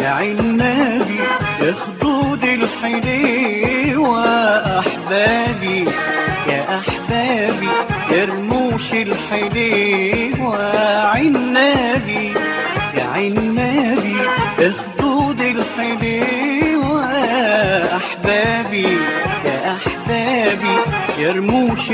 يا عنابي يا خدود الحليوة أحبابي يا أحبابي يا رموش الحليوة عنابي يا عنابي يا خدود الحليوة أحبابي يا أحبابي يا رموش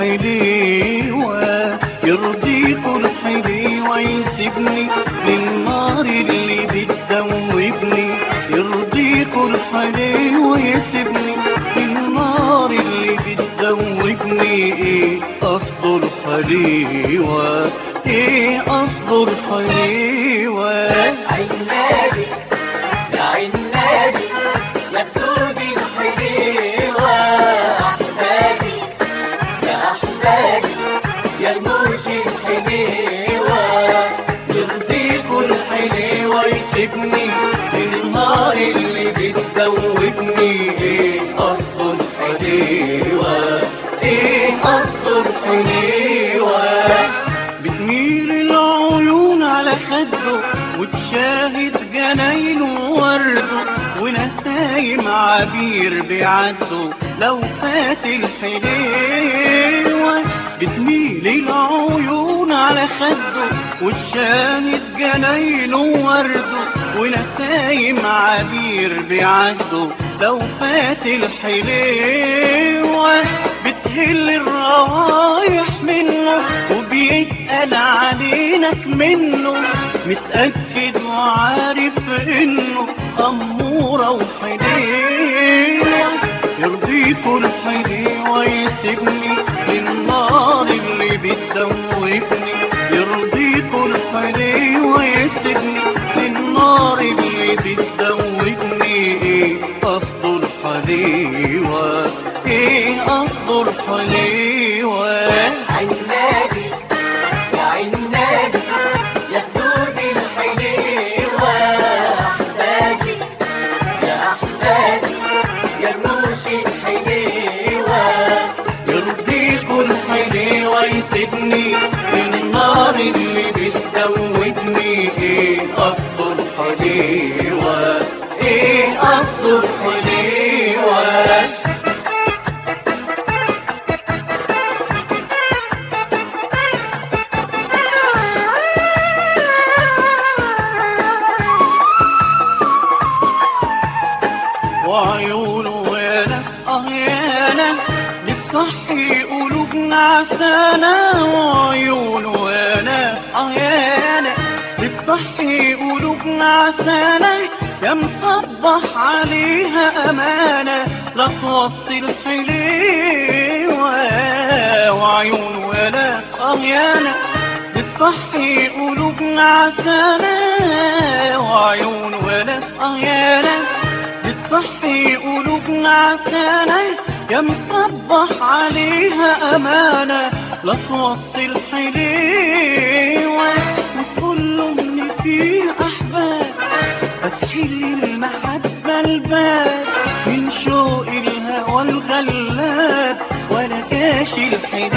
الحليوة يرضيكوا الحليوة يسيبني للنار اللي بتدوبني يرضيكوا الحليوة يسيبني للنار اللي بتدوبني ايه قصد الحليوة ايه قصد الحليوة عنابي يا عنابي يا سودي الحليوة أحبابي يا أحبابي يا الموش الحليوة يرضيكوا الحليوة يسيبني النار اللي بتزودني ايه قصد الحليوة ايه قصد الحليوة بتميل العيون على خده وتشاهد جناينه وورده ونسايم عبير بيعدوا لو فات الحليوة بتميل العيون على خده وتشاهد جناينه وورده ونسايم عبير بيعدوا لو فات الحليوة بتهل الروايح منه وبيتقل علينك منه متأكد وعارف انه أمورة وحليوة يرضيكوا الحليوة يسيبني للنار اللي بتدوبني يرضيكوا الحليوة يسيبني للنار اللي بتدوبني ايه قصد الحليوة ايه قصد الحليوة عنابي يا عنابي يا سودي الحليوة أحبابي يا أحبابي يا الموش الحليوة يرضيكوا الحليوة يسيبني النار اللي بتزودني ايه قصد الحليوة ايه قصد الحليوة وعيونه يا ناس اه يا ناس بتصحي قلوبنا عسانا وعيونه يا ناس اه يا ناس بتصحي قلوبنا عسانا يا مصبح عليها امانه لا توصي الحليوه وعيونه يا ناس اه يا ناس بتصحي قلوبنا عسانا وعيونه يا ناس اه يا ناس بتصحي قلوبنا عسانة يا مصبح عليها أمانة لا توصي الحليوة وتقول له إن في أحباب فتحل المحبة الباب من شوق الهوى الغلاب ولا كاشي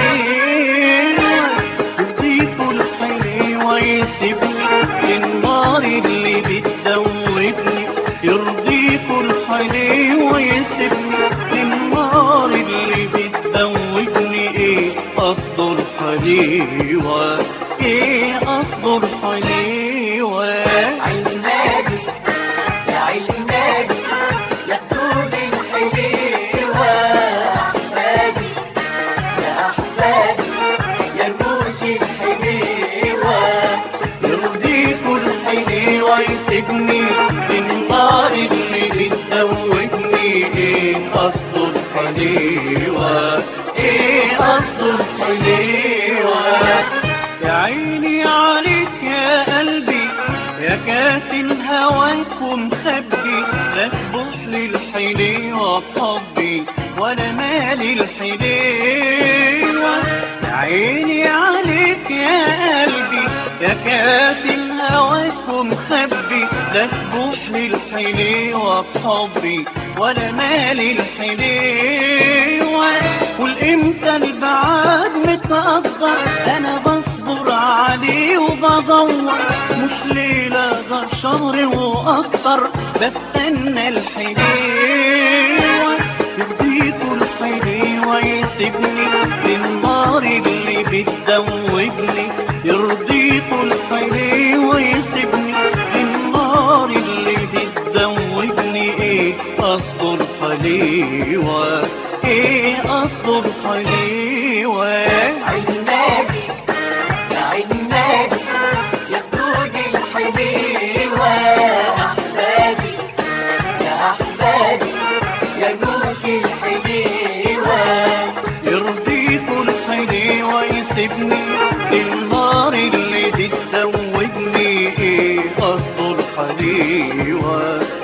الحليوة يضيفوا الحليوة يسيبني النار اللي بتدوبني يرضيكوا الحليوة يسيبني النار اللي بتدوبني ايه قصد الحليوة ايه قصد الحليوة عنابي يا عنابي يا سودي الحليوة أحبابي يا أحبابي يا الموش الحليوة يرضيكوا الحليوة يسيبني النار اللي بتدوبني ايه قصد الحليوة ايه قصد الحليوة يا عيني عليك يا قلبي يا كاتل هواك ومخبي لا تبوح للحليوة بحبي ولا مالي الحليوة يا عيني عليك يا قلبي يا كاتل هواك ومخبي لا تبوح للحليوة بحبي ولا مالي الحليوة قول امتى البعاد متقدر انا بصبر عليه وبدور مش ليلة ده شهر واكتر بستنى الحليوة يرضيكوا الحليوة يسيبني للنار اللي بتدوبني يرضيكوا الحليوة يسيبني للنار اللي بتدوبني ايه اصل الحليوة ايه اصل الحليوة عنابي يا عنابي يا خدود الحليوة أحبابي يا أحبابي يا جوز الحليوة يرضيكوا الحليوة يسيبني النار اللي بتدوبني ايه اصل الحليوة